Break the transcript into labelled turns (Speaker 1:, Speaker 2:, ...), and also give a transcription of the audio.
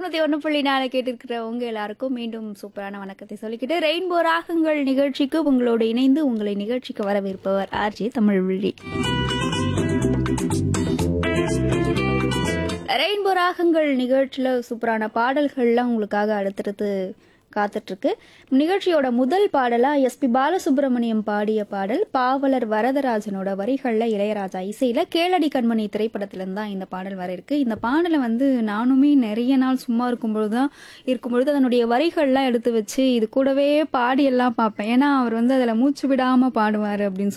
Speaker 1: நூத்தி ஒண்ணு புள்ளி நாலு கேட்டிருக்கிற உங்க எல்லாருக்கும் மீண்டும் சூப்பரான வணக்கத்தை சொல்லிக்கிட்டு ரெயின்போ ராகங்கள் நிகழ்ச்சிக்கு உங்களோடு இணைந்து உங்களை நிகழ்ச்சிக்கு வரவேற்பவர் ஆர்ஜி தமிழ் விழி ரெயின்போ ராகங்கள் நிகழ்ச்சியில் சூப்பரான பாடல்கள்லாம் உங்களுக்காக அடுத்தடுத்து காத்துட்ருக்கு நிகழ்ச்சியோட முதல் பாடலா எஸ்பி பாலசுப்ரமணியம் பாடிய பாடல் பாவலர் வரதராஜனோட வரிகளில் இளையராஜா இசையில கேளடி கண்மணி திரைப்படத்திலிருந்து தான் இந்த பாடல் வர இருக்கு இந்த பாடலை வந்து நானுமே நிறைய நாள் சும்மா இருக்கும்பொழுது தான் இருக்கும்பொழுது அதனுடைய வரிகள்லாம் எடுத்து வச்சு இது கூடவே பாடியெல்லாம் பார்ப்பேன் ஏன்னா அவர் வந்து அதில் மூச்சு விடாமல் பாடுவார் அப்படின்னு